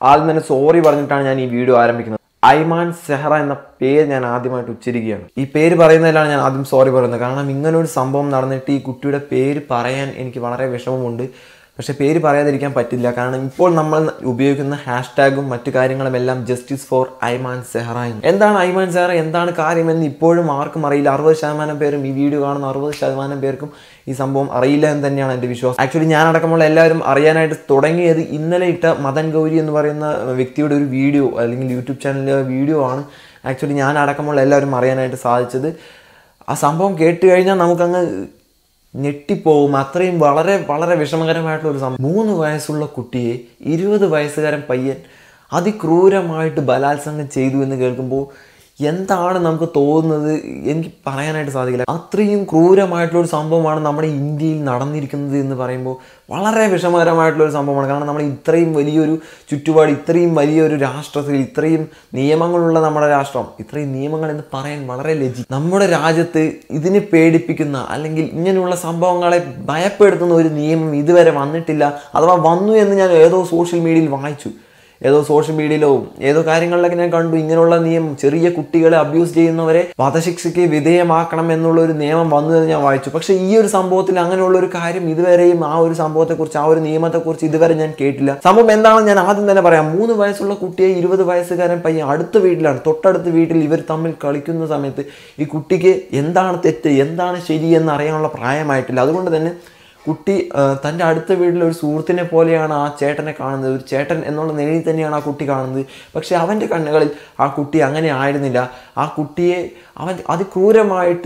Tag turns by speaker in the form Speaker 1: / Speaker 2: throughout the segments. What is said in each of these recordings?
Speaker 1: ആദ്യം തന്നെ സോറി പറഞ്ഞിട്ടാണ് ഞാൻ ഈ വീഡിയോ ആരംഭിക്കുന്നത് ഐമാൻ സെഹ്റ എന്ന പേര് ഞാൻ ആദ്യമായിട്ട് ഉച്ചരിക്കുകയാണ് ഈ പേര് പറയുന്നതിലാണ് ഞാൻ ആദ്യം സോറി പറയുന്നത് കാരണം ഇങ്ങനെ ഒരു സംഭവം നടന്നിട്ട് ഈ കുട്ടിയുടെ പേര് പറയാൻ എനിക്ക് വളരെ വിഷമമുണ്ട് പക്ഷെ പേര് പറയാതിരിക്കാൻ പറ്റില്ല കാരണം ഇപ്പോൾ നമ്മൾ ഉപയോഗിക്കുന്ന ഹാഷ്ടാഗും മറ്റു കാര്യങ്ങളും എല്ലാം ജസ്റ്റിസ് ഫോർ ഐമാൻ സെഹ്റ എന്ന് എന്താണ് ഐമാൻ സെഹ്റ എന്താണ് കാര്യമെന്ന് ഇപ്പോഴും ആർക്കും അറിയില്ല അറുപത് ശതമാനം പേരും ഈ വീഡിയോ കാണുന്ന അറുപത് ശതമാനം പേർക്കും ഈ സംഭവം അറിയില്ല എന്ന് തന്നെയാണ് എൻ്റെ വിശ്വാസം ആക്ച്വലി ഞാൻ അടക്കമുള്ള എല്ലാവരും അറിയാനായിട്ട് തുടങ്ങിയത് ഇന്നലെ ഇട്ട മദൻ ഗൗരി എന്ന് പറയുന്ന വ്യക്തിയുടെ ഒരു വീഡിയോ അല്ലെങ്കിൽ യൂട്യൂബ് ചാനലിലെ വീഡിയോ ആണ് ആക്ച്വലി ഞാൻ അടക്കമുള്ള എല്ലാവരും അറിയാനായിട്ട് സാധിച്ചത് ആ സംഭവം കേട്ട് കഴിഞ്ഞാൽ നമുക്കങ്ങ് ഞെട്ടിപ്പോവും അത്രയും വളരെ വളരെ വിഷമകരമായിട്ടുള്ള ഒരു സംഭവം മൂന്ന് വയസ്സുള്ള കുട്ടിയെ ഇരുപത് വയസ്സുകാരൻ പയ്യൻ അതിക്രൂരമായിട്ട് ബലാത്സംഗം ചെയ്തു എന്ന് കേൾക്കുമ്പോൾ എന്താണ് നമുക്ക് തോന്നുന്നത് എനിക്ക് പറയാനായിട്ട് സാധിക്കില്ല അത്രയും ക്രൂരമായിട്ടുള്ള ഒരു സംഭവമാണ് നമ്മുടെ ഇന്ത്യയിൽ നടന്നിരിക്കുന്നത് എന്ന് പറയുമ്പോൾ വളരെ വിഷമകരമായിട്ടുള്ള ഒരു സംഭവമാണ് കാരണം നമ്മൾ ഇത്രയും വലിയൊരു ചുറ്റുപാട് ഇത്രയും വലിയൊരു രാഷ്ട്രത്തിൽ ഇത്രയും നിയമങ്ങളുള്ള നമ്മുടെ രാഷ്ട്രം ഇത്രയും നിയമങ്ങൾ എന്ന് പറയാൻ വളരെ ലജി നമ്മുടെ രാജ്യത്ത് ഇതിനെ പേടിപ്പിക്കുന്ന അല്ലെങ്കിൽ ഇങ്ങനെയുള്ള സംഭവങ്ങളെ ഭയപ്പെടുത്തുന്ന ഒരു നിയമം ഇതുവരെ വന്നിട്ടില്ല അഥവാ വന്നു എന്ന് ഞാൻ ഏതോ സോഷ്യൽ മീഡിയയിൽ വായിച്ചു ഏതോ സോഷ്യൽ മീഡിയയിലോ ഏതോ കാര്യങ്ങളിലൊക്കെ ഞാൻ കണ്ടു ഇങ്ങനെയുള്ള നിയമം ചെറിയ കുട്ടികളെ അബ്യൂസ് ചെയ്യുന്നവരെ വധശിക്ഷയ്ക്ക് വിധേയമാക്കണം എന്നുള്ള ഒരു നിയമം വന്നു എന്ന് ഞാൻ വായിച്ചു പക്ഷേ ഈ ഒരു സംഭവത്തിൽ അങ്ങനെയുള്ള ഒരു കാര്യം ഇതുവരെയും ആ ഒരു സംഭവത്തെക്കുറിച്ച് ആ ഒരു നിയമത്തെക്കുറിച്ച് ഇതുവരെ ഞാൻ കേട്ടില്ല സംഭവം എന്താണെന്ന് ഞാൻ ആദ്യം തന്നെ പറയാം മൂന്ന് വയസ്സുള്ള കുട്ടിയെ ഇരുപത് വയസ്സുകാരൻ പയ്യൻ അടുത്ത വീട്ടിലാണ് തൊട്ടടുത്ത വീട്ടിൽ ഇവർ തമ്മിൽ കളിക്കുന്ന സമയത്ത് ഈ കുട്ടിക്ക് എന്താണ് തെറ്റ് എന്താണ് ശരി എന്ന് അറിയാനുള്ള പ്രായമായിട്ടില്ല അതുകൊണ്ട് തന്നെ കുട്ടി തൻ്റെ അടുത്ത വീട്ടിലെ ഒരു സുഹൃത്തിനെ പോലെയാണ് ആ ചേട്ടനെ കാണുന്നത് ഒരു ചേട്ടൻ എന്നുള്ള നിലയിൽ തന്നെയാണ് ആ കുട്ടി കാണുന്നത് പക്ഷേ അവൻ്റെ കണ്ണുകളിൽ ആ കുട്ടി അങ്ങനെ ആയിരുന്നില്ല ആ കുട്ടിയെ അവൻ അതിക്രൂരമായിട്ട്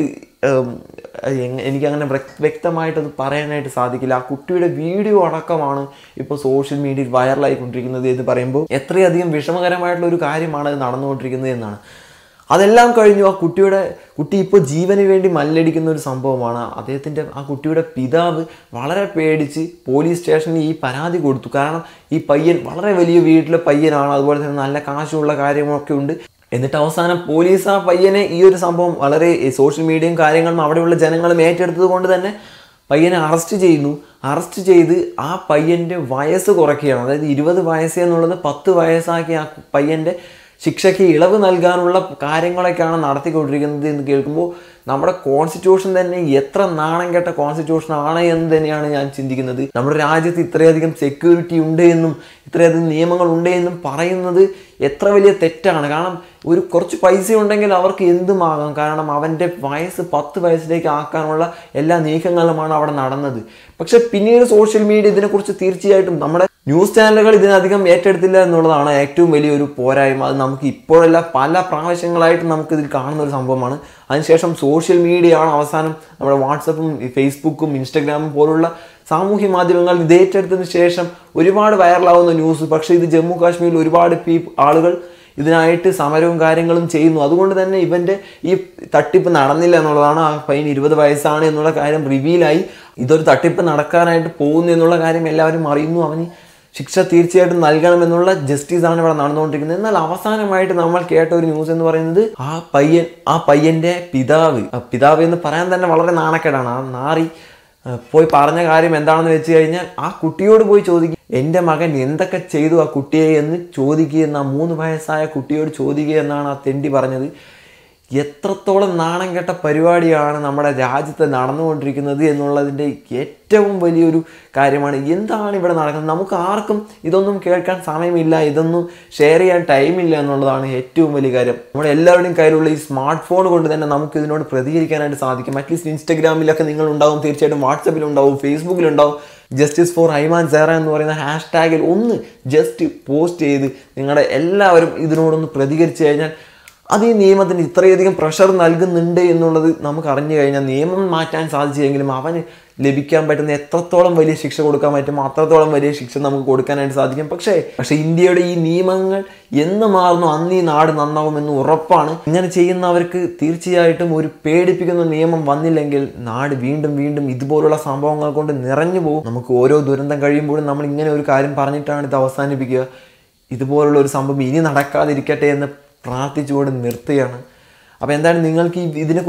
Speaker 1: എനിക്കങ്ങനെ വ്യക്തമായിട്ടത് പറയാനായിട്ട് സാധിക്കില്ല ആ കുട്ടിയുടെ വീഡിയോ അടക്കമാണ് ഇപ്പോൾ സോഷ്യൽ മീഡിയയിൽ വൈറലായിക്കൊണ്ടിരിക്കുന്നത് എന്ന് പറയുമ്പോൾ എത്രയധികം വിഷമകരമായിട്ടുള്ള ഒരു കാര്യമാണ് അത് നടന്നുകൊണ്ടിരിക്കുന്നത് എന്നാണ് അതെല്ലാം കഴിഞ്ഞു ആ കുട്ടിയുടെ കുട്ടി ഇപ്പോൾ ജീവന് വേണ്ടി മല്ലടിക്കുന്ന ഒരു സംഭവമാണ് അദ്ദേഹത്തിൻ്റെ ആ കുട്ടിയുടെ പിതാവ് വളരെ പേടിച്ച് പോലീസ് സ്റ്റേഷനിൽ ഈ പരാതി കൊടുത്തു കാരണം ഈ പയ്യൻ വളരെ വലിയ വീട്ടിലെ പയ്യനാണ് അതുപോലെ തന്നെ നല്ല കാശുള്ള കാര്യങ്ങളൊക്കെ ഉണ്ട് എന്നിട്ട് അവസാനം പോലീസ് ആ പയ്യനെ ഈ ഒരു സംഭവം വളരെ സോഷ്യൽ മീഡിയയും കാര്യങ്ങളും അവിടെയുള്ള ജനങ്ങളും ഏറ്റെടുത്തത് കൊണ്ട് തന്നെ പയ്യനെ അറസ്റ്റ് ചെയ്യുന്നു അറസ്റ്റ് ചെയ്ത് ആ പയ്യൻ്റെ വയസ്സ് കുറയ്ക്കുകയാണ് അതായത് ഇരുപത് വയസ്സ് എന്നുള്ളത് പത്ത് വയസ്സാക്കി ആ പയ്യൻ്റെ ശിക്ഷയ്ക്ക് ഇളവ് നൽകാനുള്ള കാര്യങ്ങളൊക്കെയാണ് നടത്തിക്കൊണ്ടിരിക്കുന്നത് എന്ന് കേൾക്കുമ്പോൾ നമ്മുടെ കോൺസ്റ്റിറ്റ്യൂഷൻ തന്നെ എത്ര നാണം കെട്ട കോൺസ്റ്റിറ്റ്യൂഷൻ ആണ് എന്ന് തന്നെയാണ് ഞാൻ ചിന്തിക്കുന്നത് നമ്മുടെ രാജ്യത്ത് ഇത്രയധികം സെക്യൂരിറ്റി ഉണ്ട് എന്നും ഇത്രയധികം നിയമങ്ങൾ ഉണ്ട് എന്നും പറയുന്നത് എത്ര വലിയ തെറ്റാണ് കാരണം ഒരു കുറച്ച് പൈസ ഉണ്ടെങ്കിൽ അവർക്ക് എന്തുമാകാം കാരണം അവൻ്റെ വയസ്സ് പത്ത് വയസ്സിലേക്ക് ആക്കാനുള്ള എല്ലാ നീക്കങ്ങളുമാണ് അവിടെ നടന്നത് പക്ഷെ പിന്നീട് സോഷ്യൽ മീഡിയ ഇതിനെക്കുറിച്ച് തീർച്ചയായിട്ടും നമ്മുടെ ന്യൂസ് ചാനലുകൾ ഇതിനധികം ഏറ്റെടുത്തില്ല എന്നുള്ളതാണ് ഏറ്റവും വലിയൊരു പോരായ്മ അത് നമുക്ക് ഇപ്പോഴല്ല പല പ്രാവശ്യങ്ങളായിട്ട് നമുക്ക് ഇതിൽ കാണുന്ന ഒരു സംഭവമാണ് അതിനുശേഷം സോഷ്യൽ മീഡിയ ആണ് അവസാനം നമ്മുടെ വാട്സപ്പും ഫേസ്ബുക്കും ഇൻസ്റ്റഗ്രാമും പോലുള്ള സാമൂഹ്യ മാധ്യമങ്ങൾ ഇത് ഏറ്റെടുത്തതിന് ശേഷം ഒരുപാട് വൈറലാവുന്ന ന്യൂസ് പക്ഷേ ഇത് ജമ്മു കാശ്മീരിൽ ഒരുപാട് പീ ആളുകൾ ഇതിനായിട്ട് സമരവും കാര്യങ്ങളും ചെയ്യുന്നു അതുകൊണ്ട് തന്നെ ഇവൻ്റെ ഈ തട്ടിപ്പ് നടന്നില്ല എന്നുള്ളതാണ് ആ പയ്യൻ ഇരുപത് വയസ്സാണ് എന്നുള്ള കാര്യം റിവീലായി ഇതൊരു തട്ടിപ്പ് നടക്കാനായിട്ട് പോകുന്നു എന്നുള്ള കാര്യം എല്ലാവരും അറിയുന്നു അവന് ശിക്ഷ തീർച്ചയായിട്ടും നൽകണമെന്നുള്ള ജസ്റ്റിസ് ആണ് ഇവിടെ നടന്നുകൊണ്ടിരിക്കുന്നത് എന്നാൽ അവസാനമായിട്ട് നമ്മൾ കേട്ട ഒരു ന്യൂസ് എന്ന് പറയുന്നത് ആ പയ്യൻ ആ പയ്യന്റെ പിതാവ് ആ പിതാവ് എന്ന് പറയാൻ തന്നെ വളരെ നാണക്കേടാണ് ആ നാറി പോയി പറഞ്ഞ കാര്യം എന്താണെന്ന് വെച്ച് കഴിഞ്ഞാൽ ആ കുട്ടിയോട് പോയി ചോദിക്കുക എൻ്റെ മകൻ എന്തൊക്കെ ചെയ്തു ആ കുട്ടിയെ എന്ന് ചോദിക്കുക എന്ന് ആ മൂന്ന് വയസ്സായ കുട്ടിയോട് ചോദിക്കുക എന്നാണ് ആ തെണ്ടി പറഞ്ഞത് എത്രത്തോളം നാണം കെട്ട പരിപാടിയാണ് നമ്മുടെ രാജ്യത്ത് നടന്നുകൊണ്ടിരിക്കുന്നത് എന്നുള്ളതിൻ്റെ ഏറ്റവും വലിയൊരു കാര്യമാണ് എന്താണ് ഇവിടെ നടക്കുന്നത് നമുക്ക് ആർക്കും ഇതൊന്നും കേൾക്കാൻ സമയമില്ല ഇതൊന്നും ഷെയർ ചെയ്യാൻ ടൈമില്ല എന്നുള്ളതാണ് ഏറ്റവും വലിയ കാര്യം നമ്മുടെ എല്ലാവരുടെയും കയ്യിലുള്ള ഈ സ്മാർട്ട് ഫോൺ കൊണ്ട് തന്നെ നമുക്ക് ഇതിനോട് പ്രതികരിക്കാനായിട്ട് സാധിക്കും അറ്റ്ലീസ്റ്റ് ഇൻസ്റ്റഗ്രാമിലൊക്കെ നിങ്ങൾ ഉണ്ടാവും തീർച്ചയായിട്ടും വാട്സപ്പിലുണ്ടാവും ഫേസ്ബുക്കിലുണ്ടാവും ജസ്റ്റിസ് ഫോർ ഐമാൻ സേറ എന്ന് പറയുന്ന ഹാഷ്ടാഗിൽ ഒന്ന് ജസ്റ്റ് പോസ്റ്റ് ചെയ്ത് നിങ്ങളുടെ എല്ലാവരും ഇതിനോടൊന്ന് പ്രതികരിച്ചു കഴിഞ്ഞാൽ അത് ഈ നിയമത്തിന് ഇത്രയധികം പ്രഷർ നൽകുന്നുണ്ട് എന്നുള്ളത് നമുക്ക് അറിഞ്ഞു കഴിഞ്ഞാൽ നിയമം മാറ്റാൻ സാധിച്ചെങ്കിലും അവന് ലഭിക്കാൻ പറ്റുന്ന എത്രത്തോളം വലിയ ശിക്ഷ കൊടുക്കാൻ പറ്റും അത്രത്തോളം വലിയ ശിക്ഷ നമുക്ക് കൊടുക്കാനായിട്ട് സാധിക്കും പക്ഷേ പക്ഷേ ഇന്ത്യയുടെ ഈ നിയമങ്ങൾ എന്ന് മാറുന്നു അന്ന് ഈ നാട് നന്നാവുമെന്ന് ഉറപ്പാണ് ഇങ്ങനെ ചെയ്യുന്നവർക്ക് തീർച്ചയായിട്ടും ഒരു പേടിപ്പിക്കുന്ന നിയമം വന്നില്ലെങ്കിൽ നാട് വീണ്ടും വീണ്ടും ഇതുപോലുള്ള സംഭവങ്ങൾ കൊണ്ട് നിറഞ്ഞു പോകും നമുക്ക് ഓരോ ദുരന്തം കഴിയുമ്പോഴും നമ്മൾ ഇങ്ങനെ ഒരു കാര്യം പറഞ്ഞിട്ടാണ് ഇത് അവസാനിപ്പിക്കുക ഇതുപോലുള്ള ഒരു സംഭവം ഇനി നടക്കാതിരിക്കട്ടെ എന്ന് പ്രാർത്ഥിച്ചുകൊണ്ട് നിർത്തുകയാണ് അപ്പോൾ എന്താണ് നിങ്ങൾക്ക് ഈ ഇതിനെക്കുറിച്ച്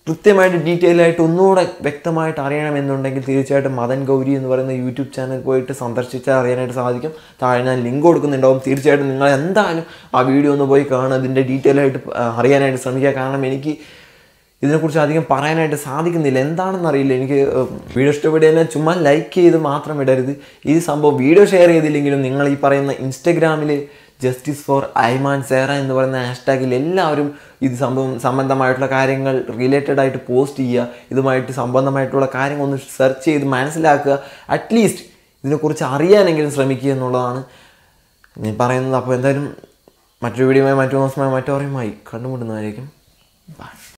Speaker 1: കൃത്യമായിട്ട് ഡീറ്റെയിൽ ആയിട്ട് ഒന്നുകൂടെ വ്യക്തമായിട്ട് അറിയണമെന്നുണ്ടെങ്കിൽ തീർച്ചയായിട്ടും മദൻ ഗൗരി എന്ന് പറയുന്ന യൂട്യൂബ് ചാനൽ പോയിട്ട് സന്ദർശിച്ചാൽ അറിയാനായിട്ട് സാധിക്കും താഴെ ഞാൻ ലിങ്ക് കൊടുക്കുന്നുണ്ടാവും തീർച്ചയായിട്ടും നിങ്ങൾ എന്തായാലും ആ വീഡിയോ ഒന്ന് പോയി കാണുക ഇതിൻ്റെ ഡീറ്റെയിൽ ആയിട്ട് ആ, അറിയാനായിട്ട് ശ്രമിക്കുക കാരണം എനിക്ക് ഇതിനെക്കുറിച്ച് അധികം പറയാനായിട്ട് സാധിക്കുന്നില്ല എന്താണെന്ന് അറിയില്ല എനിക്ക് ഏഹ്, വീഡിയോ ഇഷ്ടപ്പെടുകയാൽ ചുമ്മാ ലൈക്ക് ചെയ്ത് മാത്രം ഇടരുത് ഈ സംഭവം വീഡിയോ ഷെയർ ചെയ്തില്ലെങ്കിലും നിങ്ങൾ ഈ പറയുന്ന ഇൻസ്റ്റഗ്രാമിൽ ജസ്റ്റിസ് ഫോർ ഐമാൻ സേറ എന്ന് പറയുന്ന ഹാഷ്ടാഗിൽ എല്ലാവരും ഇത് സംഭവം സംബന്ധമായിട്ടുള്ള കാര്യങ്ങൾ റിലേറ്റഡ് ആയിട്ട് പോസ്റ്റ് ചെയ്യുക ഇതുമായിട്ട് സംബന്ധമായിട്ടുള്ള കാര്യങ്ങൾ ഒന്ന് സെർച്ച് ചെയ്ത് മനസ്സിലാക്കുക അറ്റ്ലീസ്റ്റ് ഇതിനെക്കുറിച്ച് അറിയാനെങ്കിലും ശ്രമിക്കുക എന്നുള്ളതാണ് ഞാൻ പറയുന്നത് അപ്പോൾ എന്തായാലും മറ്റൊരു വീഡിയോയുമായി മറ്റു ദിവസമായി മറ്റു പറയുമായി കണ്ടുമുട്ടുന്നതായിരിക്കും ബൈ